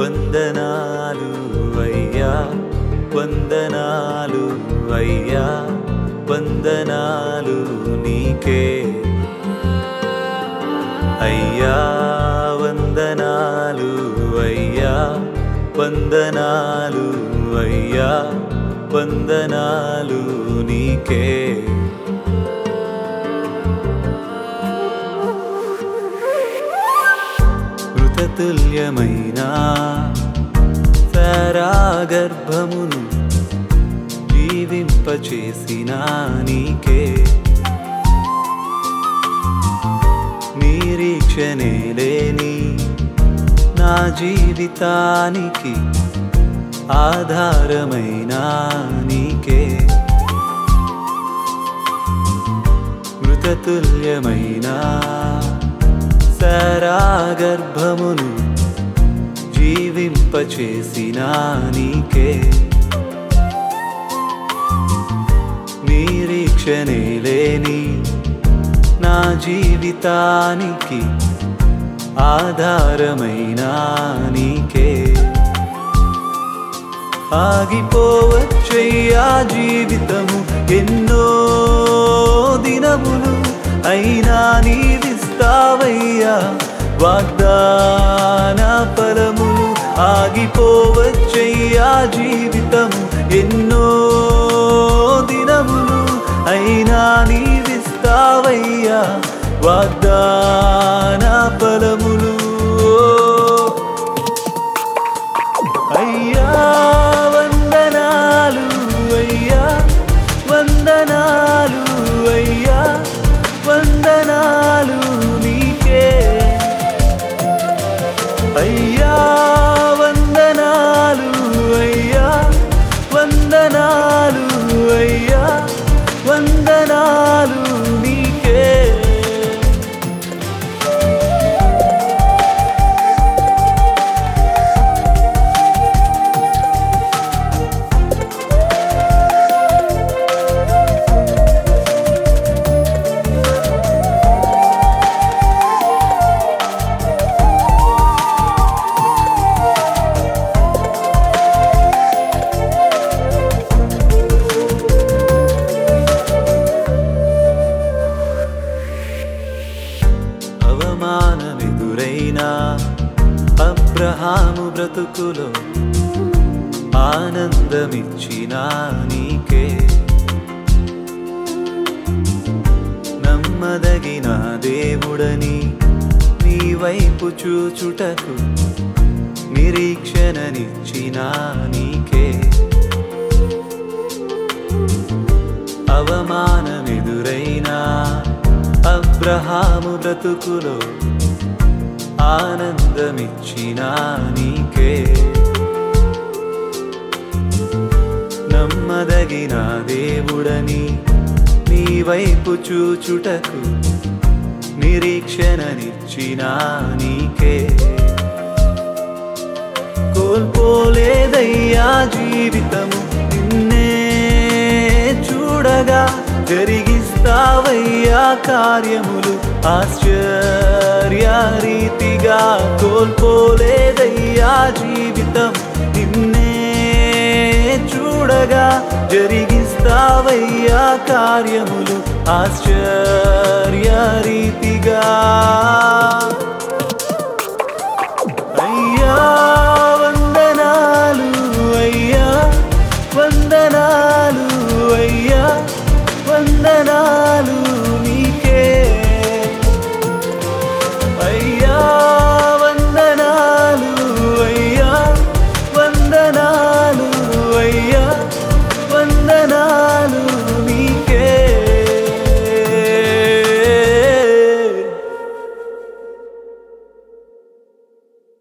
వందనాలు అయ్యా వందనాలు అయ్యా వందనాలు నీకే అయ్యా వందనాలు అయ్యా వందనాలు అయ్యా వందనాలు నీకే మృతతుల్యమైన గర్భమును జీవింపచేసిన నీకే నిరీక్షణే లేని నా జీవితానికి ఆధారమైన నీకే మృతతుల్యమైన గర్భమును జీవింపచేసిన నీకే నిరీక్షణే లేని నా జీవితానికి ఆధారమైన నీకే ఆగిపోవచ్చయ్యా జీవితము ఎన్నో దినములు అయినా నీవిస్తావయ్యా వాగ్దాన ఫలములు ఆగిపోవచ్చయ్యా జీవితము ఎన్నో దినములు అయినా నీవిస్తావయ్యా వాగ్దాన ఫలములు అయ్యా వందనాలు అయ్యా వందనాలు అయ్యా వందనాలు నీకే అయ్యా వందనాలు అయ్యా వందనాలు అయ్యా వందనాలు నీకే అవమానమెదురైనా అబ్రహాము బ్రతుకులో ఆనందమిచ్చిన నీకే నమ్మదగిన దేవుడని నీ వైపు చూచుటకు నిరీక్షణనిచ్చిన నీకే అవమానమెదురైనా అబ్రహాము బ్రతుకులో ఆనందమిచ్చిన నీకే నమ్మదగిన దేవుడని నీ వైపు చూచుటకు నిరీక్షణనిచ్చిన నీకే కోల్పోలేదయ్యా జీవితము నిన్నే చూడగా జరిగిస్తావయ్యా కార్యములు ఆశ్చర్య రీతిగా కోల్పోలేదయ్యా జీవితం నిన్నే చూడగా జరిగిస్తావయ్యా కార్యములు ఆశ్చర్య